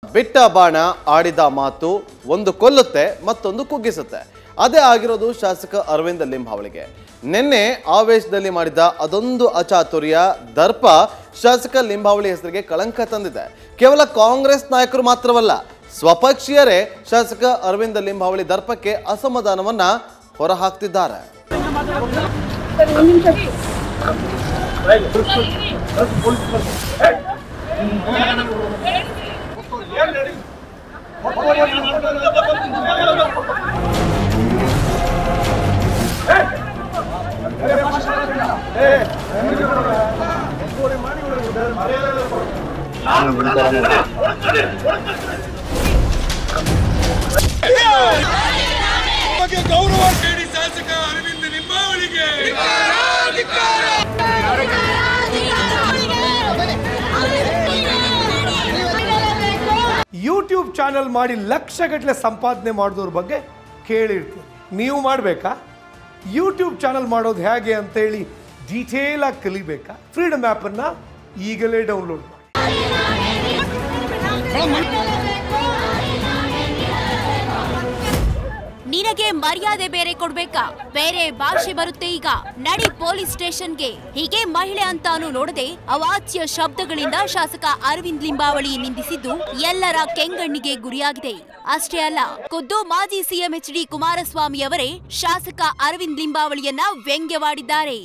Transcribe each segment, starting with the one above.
ಬಿಟ್ಟ ಬಾಣ ಆಡಿದ ಮಾತು ಒಂದು ಕೊಲ್ಲುತ್ತೆ ಮತ್ತೊಂದು ಕುಗ್ಗಿಸುತ್ತೆ ಅದೇ ಆಗಿರೋದು ಶಾಸಕ ಅರವಿಂದ ಲಿಂಬಾವಳಿಗೆ ನಿನ್ನೆ ಆವೇಶದಲ್ಲಿ ಮಾಡಿದ ಅದೊಂದು ಅಚಾತುರ್ಯ ದರ್ಪ ಶಾಸಕ ಲಿಂಬಾವಳಿ ಹೆಸರಿಗೆ ಕಳಂಕ ತಂದಿದೆ ಕೇವಲ ಕಾಂಗ್ರೆಸ್ ನಾಯಕರು ಮಾತ್ರವಲ್ಲ ಸ್ವಪಕ್ಷೀಯರೇ ಶಾಸಕ ಅರವಿಂದ ಲಿಂಬಾವಳಿ ದರ್ಪಕ್ಕೆ ಅಸಮಾಧಾನವನ್ನ ಹೊರಹಾಕ್ತಿದ್ದಾರೆ ಬಗ್ಗೆ ಗೌರವ ನೀಡಿ ಶಾಸಕ ಅರವಿಂದ ನಿಂಬಾವಳಿಗೆ ಯೂಟ್ಯೂಬ್ ಚಾನಲ್ ಮಾಡಿ ಲಕ್ಷಗಟ್ಟಲೆ ಸಂಪಾದನೆ ಮಾಡಿದವ್ರ ಬಗ್ಗೆ ಕೇಳಿರ್ತೀರಿ ನೀವು ಮಾಡಬೇಕಾ ಯೂಟ್ಯೂಬ್ ಚಾನಲ್ ಮಾಡೋದು ಹೇಗೆ ಅಂತೇಳಿ ಡೀಟೇಲಾಗಿ ಕಲಿಬೇಕಾ ಫ್ರೀಡಮ್ ಆ್ಯಪನ್ನು ಈಗಲೇ ಡೌನ್ಲೋಡ್ ಮಾಡಿ ನಿನಗೆ ಮರ್ಯಾದೆ ಬೇರೆ ಕೊಡ್ಬೇಕಾ ಬೇರೆ ಭಾಷೆ ಬರುತ್ತೆ ಈಗ ನಡಿ ಪೊಲೀಸ್ ಸ್ಟೇಷನ್ಗೆ ಹೀಗೆ ಮಹಿಳೆ ಅಂತಾನು ನೋಡದೆ ಅವಾಚ್ಯ ಶಬ್ದಗಳಿಂದ ಶಾಸಕ ಅರವಿಂದ್ ಲಿಂಬಾವಳಿ ನಿಂದಿಸಿದ್ದು ಎಲ್ಲರ ಕೆಂಗಣ್ಣಿಗೆ ಗುರಿಯಾಗಿದೆ ಅಷ್ಟೇ ಅಲ್ಲ ಖುದ್ದು ಮಾಜಿ ಸಿಎಂ ಎಚ್ ಡಿ ಕುಮಾರಸ್ವಾಮಿ ಅವರೇ ಶಾಸಕ ಅರವಿಂದ್ ಲಿಂಬಾವಳಿಯನ್ನ ವ್ಯಂಗ್ಯವಾಡಿದ್ದಾರೆ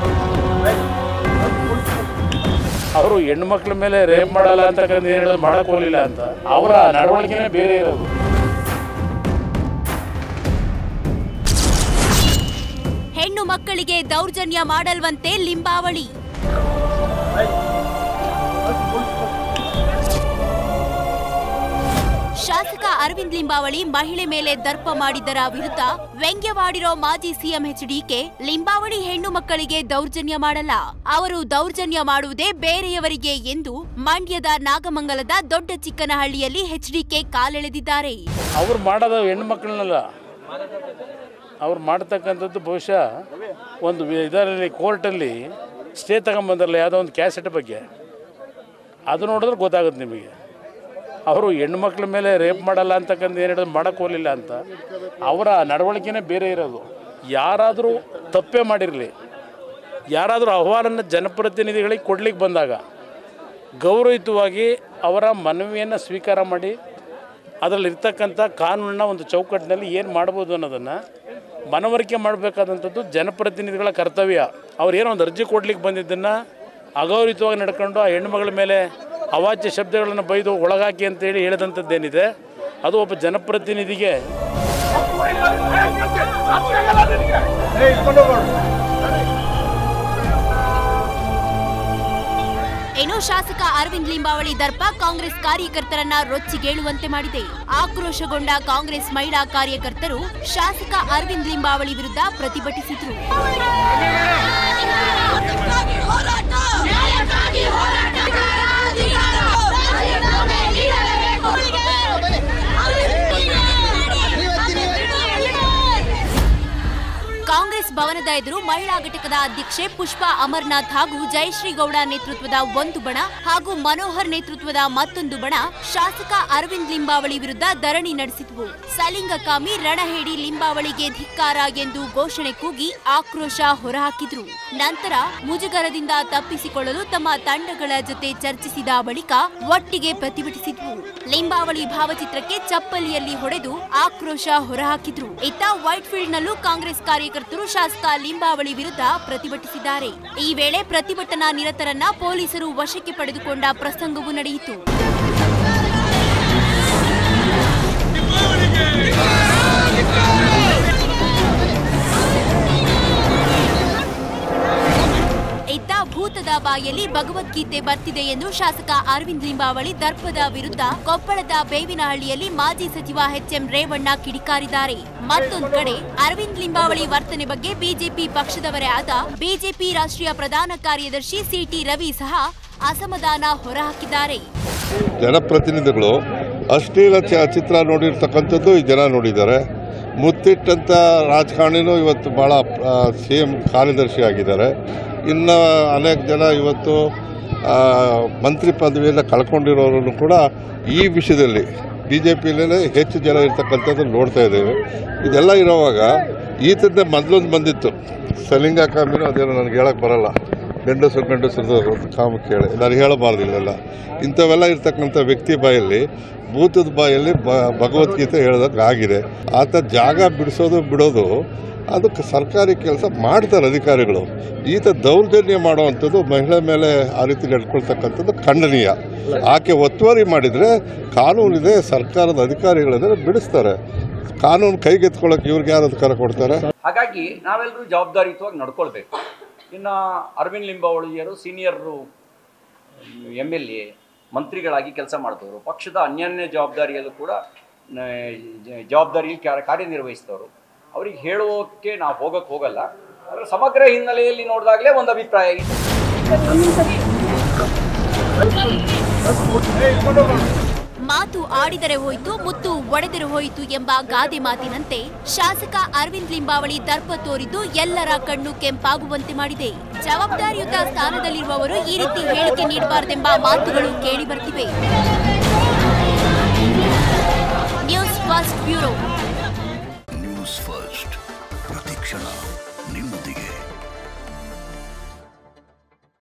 ಅವರು ಹೆಣ್ಮಕ್ಳ ಮೇಲೆ ರೇಪ್ ಮಾಡಲ್ಲ ಅಂತಕ್ಕಂಥ ಏನು ಹೇಳೋದು ಮಾಡಕ್ ಹೋಗ್ಲಿಲ್ಲ ಅಂತ ಅವರ ನಡವಳಿಕೆನೇ ಬೇರೆ ಇರೋದು ಹೆಣ್ಣು ಮಕ್ಕಳಿಗೆ ದೌರ್ಜನ್ಯ ಮಾಡಲ್ವಂತೆ ಲಿಂಬಾವಳಿ ಶಾಸಕ ಅರವಿಂದ್ ಲಿಂಬಾವಳಿ ಮಹಿಳೆ ಮೇಲೆ ದರ್ಪ ಮಾಡಿದ್ದರ ವಿರುದ್ಧ ವ್ಯಂಗ್ಯವಾಡಿರೋ ಮಾಜಿ ಸಿಎಂ ಎಚ್ಡಿಕೆ ಲಿಂಬಾವಳಿ ಹೆಣ್ಣು ಮಕ್ಕಳಿಗೆ ದೌರ್ಜನ್ಯ ಮಾಡಲ್ಲ ಅವರು ದೌರ್ಜನ್ಯ ಮಾಡುವುದೇ ಬೇರೆಯವರಿಗೆ ಎಂದು ಮಂಡ್ಯದ ನಾಗಮಂಗಲದ ದೊಡ್ಡ ಚಿಕ್ಕನಹಳ್ಳಿಯಲ್ಲಿ ಎಚ್ಡಿಕೆ ಕಾಲೆಳೆದಿದ್ದಾರೆ ಅವ್ರು ಮಾಡೋದು ಹೆಣ್ಮಕ್ಳನ್ನಲ್ಲ ಅವ್ರು ಮಾಡ್ತಕ್ಕಂಥದ್ದು ಬಹುಶಃ ಒಂದು ವಿ- ಇದರಲ್ಲಿ ಕೋರ್ಟಲ್ಲಿ ಸ್ಟೇ ತಗೊಂಬಂದ್ರಲ್ಲ ಯಾವುದೋ ಒಂದು ಕ್ಯಾಸೆಟ್ ಬಗ್ಗೆ ಅದು ನೋಡಿದ್ರೆ ಗೊತ್ತಾಗುತ್ತೆ ನಿಮಗೆ ಅವರು ಹೆಣ್ಮಕ್ಳ ಮೇಲೆ ರೇಪ್ ಮಾಡಲ್ಲ ಅಂತಕ್ಕಂಥ ಏನು ಹೇಳೋದು ಮಾಡಕ್ಕೆ ಹೋಗಲಿಲ್ಲ ಅಂತ ಅವರ ನಡವಳಿಕೆನೇ ಬೇರೆ ಇರೋದು ಯಾರಾದರೂ ತಪ್ಪೇ ಮಾಡಿರಲಿ ಯಾರಾದರೂ ಅಹವಾಲನ್ನು ಜನಪ್ರತಿನಿಧಿಗಳಿಗೆ ಕೊಡ್ಲಿಕ್ಕೆ ಬಂದಾಗ ಗೌರವಯುತವಾಗಿ ಅವರ ಮನವಿಯನ್ನು ಸ್ವೀಕಾರ ಮಾಡಿ ಅದರಲ್ಲಿ ಇರ್ತಕ್ಕಂಥ ಕಾನೂನಿನ ಒಂದು ಚೌಕಟ್ಟಿನಲ್ಲಿ ಏನು ಮಾಡ್ಬೋದು ಅನ್ನೋದನ್ನು ಮನವರಿಕೆ ಮಾಡಬೇಕಾದಂಥದ್ದು ಜನಪ್ರತಿನಿಧಿಗಳ ಕರ್ತವ್ಯ ಅವ್ರು ಏನೋ ಒಂದು ಅರ್ಜಿ ಕೊಡ್ಲಿಕ್ಕೆ ಬಂದಿದ್ದನ್ನು ಅಗೌರವಿತವಾಗಿ ನಡ್ಕೊಂಡು ಆ ಹೆಣ್ಮಗಳ ಮೇಲೆ ಅವಾಚ್ಯ ಶಬ್ದಗಳನ್ನು ಬೈದು ಒಳಗಾಕಿ ಅಂತೇಳಿ ಹೇಳಿದಂಥದ್ದೇನಿದೆ ಅದು ಒಬ್ಬ ಜನಪ್ರತಿನಿಧಿಗೆ ಇನ್ನು ಶಾಸಕ ಅರವಿಂದ್ ಲಿಂಬಾವಳಿ ದರ್ಪ ಕಾಂಗ್ರೆಸ್ ಕಾರ್ಯಕರ್ತರನ್ನ ರೊಚ್ಚಿಗೇಳುವಂತೆ ಮಾಡಿದೆ ಆಕ್ರೋಶಗೊಂಡ ಕಾಂಗ್ರೆಸ್ ಮಹಿಳಾ ಕಾರ್ಯಕರ್ತರು ಶಾಸಕ ಅರವಿಂದ್ ಲಿಂಬಾವಳಿ ವಿರುದ್ಧ ಪ್ರತಿಭಟಿಸಿದ್ರು ಕಾಂಗ್ರೆಸ್ ಭವನದ ಎದುರು ಮಹಿಳಾ ಘಟಕದ ಅಧ್ಯಕ್ಷೆ ಪುಷ್ಪಾ ಅಮರ್ನಾಥ್ ಹಾಗೂ ಜಯಶ್ರೀ ಗೌಡ ನೇತೃತ್ವದ ಒಂದು ಬಣ ಹಾಗೂ ಮನೋಹರ್ ನೇತೃತ್ವದ ಮತ್ತೊಂದು ಬಣ ಶಾಸಕ ಅರವಿಂದ್ ಲಿಂಬಾವಳಿ ವಿರುದ್ಧ ಧರಣಿ ನಡೆಸಿದ್ವು ಸಲಿಂಗಕಾಮಿ ರಣಹೇಡಿ ಲಿಂಬಾವಳಿಗೆ ಧಿಕ್ಕಾರ ಎಂದು ಘೋಷಣೆ ಕೂಗಿ ಆಕ್ರೋಶ ಹೊರಹಾಕಿದ್ರು ನಂತರ ಮುಜುಗರದಿಂದ ತಪ್ಪಿಸಿಕೊಳ್ಳಲು ತಮ್ಮ ತಂಡಗಳ ಜೊತೆ ಚರ್ಚಿಸಿದ ಬಳಿಕ ಒಟ್ಟಿಗೆ ಪ್ರತಿಭಟಿಸಿದ್ವು ಲಿಂಬಾವಳಿ ಭಾವಚಿತ್ರಕ್ಕೆ ಚಪ್ಪಲಿಯಲ್ಲಿ ಹೊಡೆದು ಆಕ್ರೋಶ ಹೊರಹಾಕಿದ್ರು ಇತ್ತ ವೈಟ್ ಫೀಲ್ಡ್ ನಲ್ಲೂ ಕಾಂಗ್ರೆಸ್ ಕಾರ್ಯಕರ್ತರು ಶಾಸಕ ಲಿಂಬಾವಳಿ ವಿರುದ್ಧ ಪ್ರತಿಭಟಿಸಿದ್ದಾರೆ ಈ ವೇಳೆ ಪ್ರತಿಭಟನಾ ನಿರತರನ್ನ ಪೊಲೀಸರು ವಶಕ್ಕೆ ಪಡೆದುಕೊಂಡ ಪ್ರಸಂಗವೂ ನಡೆಯಿತು ಇತ್ತ ಭೂತದ ಬಾಯಲ್ಲಿ ಭಗವದ್ಗೀತೆ ಬರ್ತಿದೆ ಎಂದು ಶಾಸಕ ಅರವಿಂದ್ ಲಿಂಬಾವಳಿ ದರ್ಪದ ವಿರುದ್ಧ ಕೊಪ್ಪಳದ ಬೇವಿನಹಳ್ಳಿಯಲ್ಲಿ ಮಾಜಿ ಸಚಿವ ಎಚ್ಎಂ ರೇವಣ್ಣ ಕಿಡಿಕಾರಿದ್ದಾರೆ ಮತ್ತೊಂದು ಕಡೆ ಅರವಿಂದ್ ಲಿಂಬಾವಳಿ ವರ್ತನೆ ಬಗ್ಗೆ ಬಿಜೆಪಿ ಪಕ್ಷದವರೇ ಆದ ಬಿಜೆಪಿ ರಾಷ್ಟ್ರೀಯ ಪ್ರಧಾನ ಕಾರ್ಯದರ್ಶಿ ಸಿಟಿ ರವಿ ಸಹ ಅಸಮಾಧಾನ ಹೊರಹಾಕಿದ್ದಾರೆ ಜನಪ್ರತಿನಿಧಿಗಳು ಅಶ್ಲೀಲ ಚ- ಚಿತ್ರ ನೋಡಿರ್ತಕ್ಕಂಥದ್ದು ಈ ಜನ ನೋಡಿದ್ದಾರೆ ಮುತ್ತಿಟ್ಟಂಥ ರಾಜಕಾರಣಿನೂ ಇವತ್ತು ಭಾಳ ಸಿ ಎಂ ಕಾರ್ಯದರ್ಶಿ ಆಗಿದ್ದಾರೆ ಇನ್ನು ಅನೇಕ ಜನ ಇವತ್ತು ಆ, ಮಂತ್ರಿ ಪದವಿಯನ್ನು ಕಳ್ಕೊಂಡಿರೋರನ್ನು ಕೂಡ ಈ ವಿಷಯದಲ್ಲಿ ಬಿ ಜೆ ಪಿಯಲ್ಲೇ ಹೆಚ್ಚು ಜನ ಇರ್ತಕ್ಕಂಥದ್ದು ನೋಡ್ತಾ ಇದ್ದೇವೆ ಇದೆಲ್ಲ ಇರೋವಾಗ ಈತದ್ದೇ ಮೊದಲೊಂದು ಬಂದಿತ್ತು ಸಲಿಂಗ ಕಾಮಿನೂ ಅದೇನೋ ನನಗೆ ಹೇಳಕ್ಕೆ ಬರಲ್ಲ ಗಂಡಸು ಗಂಡಸರು ಕಾಮ ಕೇಳಿ ನಾನು ಹೇಳಬಾರ್ದಿಲ್ಲ ಇಂಥವೆಲ್ಲ ಇರ್ತಕ್ಕಂಥ ವ್ಯಕ್ತಿ ಬಾಯಲ್ಲಿ ಭೂತದ ಬಾಯಲ್ಲಿ ಬ ಭಗವದ್ಗೀತೆ ಹೇಳ್ದಂಗೆ ಆಗಿದೆ ಆತ ಜಾಗ ಬಿಡಿಸೋದು ಬಿಡೋದು ಅದಕ್ಕೆ ಸರ್ಕಾರಿ ಕೆಲಸ ಮಾಡ್ತಾರೆ ಅಧಿಕಾರಿಗಳು ಈತ ದೌರ್ಜನ್ಯ ಮಾಡುವಂಥದ್ದು ಮಹಿಳೆ ಮೇಲೆ ಆ ರೀತಿ ನಡ್ಕೊಳ್ತಕ್ಕಂಥದ್ದು ಖಂಡನೀಯ ಆಕೆ ಒತ್ತುವರಿ ಮಾಡಿದರೆ ಕಾನೂನಿದೆ ಸರ್ಕಾರದ ಅಧಿಕಾರಿಗಳಿದ್ರೆ ಬಿಡಿಸ್ತಾರೆ ಕಾನೂನು ಕೈಗೆತ್ಕೊಳ್ಳೋಕೆ ಇವ್ರಿಗೆ ಯಾರು ಅಧಿಕಾರ ಕೊಡ್ತಾರೆ ಹಾಗಾಗಿ ನಾವೆಲ್ಲರೂ ಜವಾಬ್ದಾರಿಯುತವಾಗಿ ನಡ್ಕೊಳ್ಬೇಕು ಇನ್ನು ಅರವಿಂದ್ ಲಿಂಬಾವಳಿಯರು ಸೀನಿಯರು ಎಮ್ ಎಲ್ ಎ ಮಂತ್ರಿಗಳಾಗಿ ಕೆಲಸ ಮಾಡಿದವರು ಪಕ್ಷದ ಅನ್ಯಾನ್ಯ ಜವಾಬ್ದಾರಿಯಲ್ಲೂ ಕೂಡ ನ- ಜ- ಜವಾಬ್ದಾರಿಯಲ್ಲಿ ಕಾರ್ಯ ಕಾರ್ಯನಿರ್ವಹಿಸಿದವರು ಅವ್ರಿಗೆ ಹೇಳೋಕ್ಕೆ ನಾವು ಹೋಗಕ್ಕೆ ಹೋಗಲ್ಲ ಆದರೆ ಸಮಗ್ರ ಹಿನ್ನೆಲೆಯಲ್ಲಿ ನೋಡಿದಾಗಲೇ ಒಂದು ಅಭಿಪ್ರಾಯ ಇದೆ ಮಾತು ಆಡಿದರೆ ಹೋಯಿತು ಮುತ್ತು ಒಡೆದರೆ ಹೋಯಿತು ಎಂಬ ಗಾದೆ ಮಾತಿನಂತೆ ಶಾಸಕ ಅರವಿಂದ್ ಲಿಂಬಾವಳಿ ದರ್ಪ ತೋರಿದ್ದು ಎಲ್ಲರ ಕಣ್ಣು ಕೆಂಪಾಗುವಂತೆ ಮಾಡಿದೆ ಜವಾಬ್ದಾರಿಯುತ ಸ್ಥಾನದಲ್ಲಿರುವವರು ಈ ರೀತಿ ಹೇಳಿಕೆ ನೀಡಬಾರದೆಂಬ ಮಾತುಗಳು ಕೇಳಿ ಬರ್ತಿವೆ news first bureau news first ಪ್ರತಿಕ್ಷಣ ನಿಮ್ಮೊಂದಿಗೆ